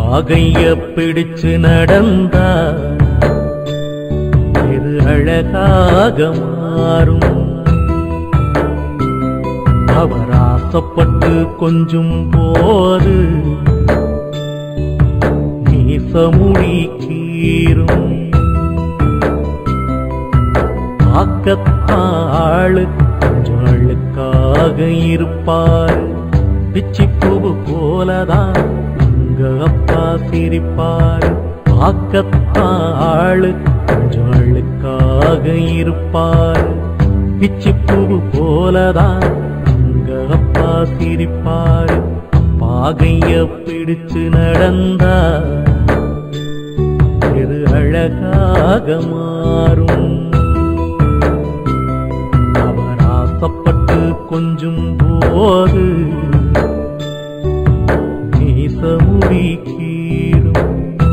பாகைய பிடிச்சு நடந்தா இது அழகாக மாறும் அவர் ஆசைப்பட்டு கொஞ்சும் போது நீசமுடி கீரும் பார்க்கத்தாளு கொஞ்சம் அழுக்காக இருப்பார் பிச்சிப்பூவு போலதான் உங்க அப்பா சிரிப்பார் பார்க்கத்தாளு கொஞ்சம் அழுக்காக இருப்பார் பிச்சிப்பூவு போலதான் உங்க அப்பா சிரிப்பார் பாகைய பிடிச்சு நடந்தா இது அழகாக மாறும் அவர் ஆசைப்பட்டு கொஞ்சும் போது மீசமுடி கீரும்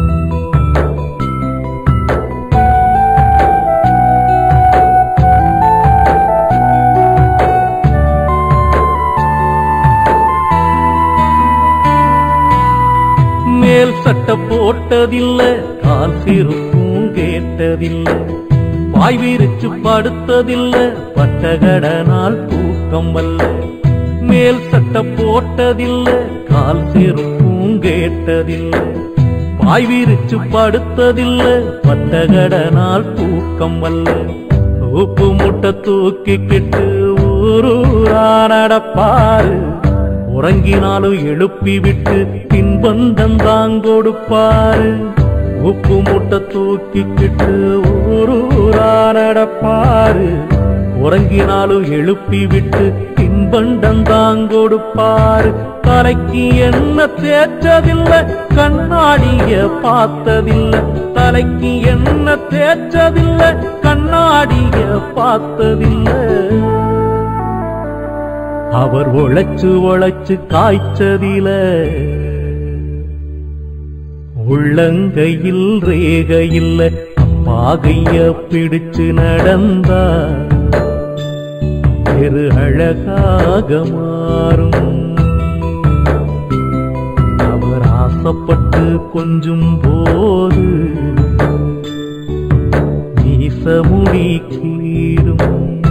மேல் சட்டை போட்டதில்ல கால் சிறுப்பும் கேட்டதில்ல வாய் விரிச்சு படுத்ததில்ல பட்டகடனால் தூக்கம் வல்ல மேல் சட்டை போட்டதில்ல கால் சிறுப்பும் கேட்டதில்ல வாய் விரிச்சு படுத்ததில்ல பட்டகடனால் தூக்கம் வல்ல உப்பு முட்டை தூக்கிக்கிட்டு ஊரூரா நடப்பாரு உறங்கினாலும் எழுப்பி விட்டு பின்பந்தம் தான் கொடுப்பாரு உப்பு முட்டை தூக்கிக்கிட்டு ஊரூரா நடப்பாரு உறங்கினாலும் எழுப்பி விட்டு பின்பண்டம் தான் கொடுப்பாரு தலைக்கு என்ன தேய்ச்சதில்ல கண்ணாடிய பார்த்ததில்ல தலைக்கு என்ன தேய்ச்சதில்ல கண்ணாடிய பார்த்ததில்ல அவர் உழைச்சு உழைச்சு காய்ச்சதில உள்ளங்கையில் ரேகையில் பாகைய பிடிச்சு நடந்தா பெரு அழகாக மாறும் அவர் ஆசைப்பட்டு கொஞ்சும் போது மீசமுடி கீரும்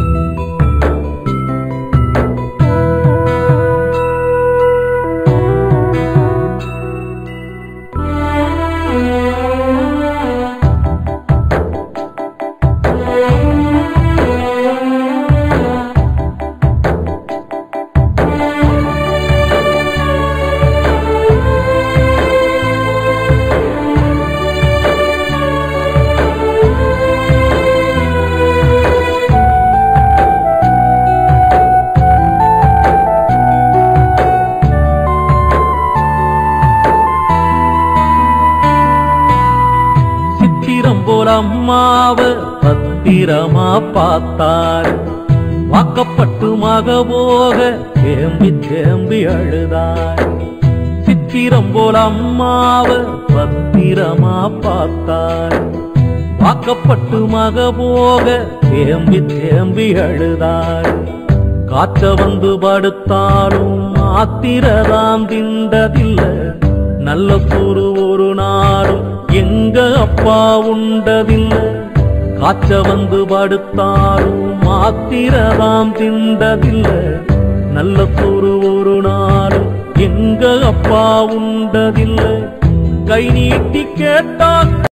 சித்திரம் போல அம்மாவ பத்திரமா பார்த்தாரு வாக்கப்பட்டு மக போக தேம்பி தேம்பி அழுதார் சித்திரம் போல அம்மாவ பத்திரமா பார்த்தார் வாக்கப்பட்டு மக போக தேம்பி தேம்பி அழுதார் காய்ச்ச வந்து படுத்தாலும் ஆத்திரதாம் திண்டதில்லை நல்ல சோறு ஒரு நாளும் எங்க அப்பா உண்டதில்லை காய்ச்ச வந்து படுத்தாலும் மாத்திரதாம் திண்டதில்லை நல்ல சோறு ஒரு நாளும் எங்க அப்பா உண்டதில்லை கை நீட்டி கேட்டா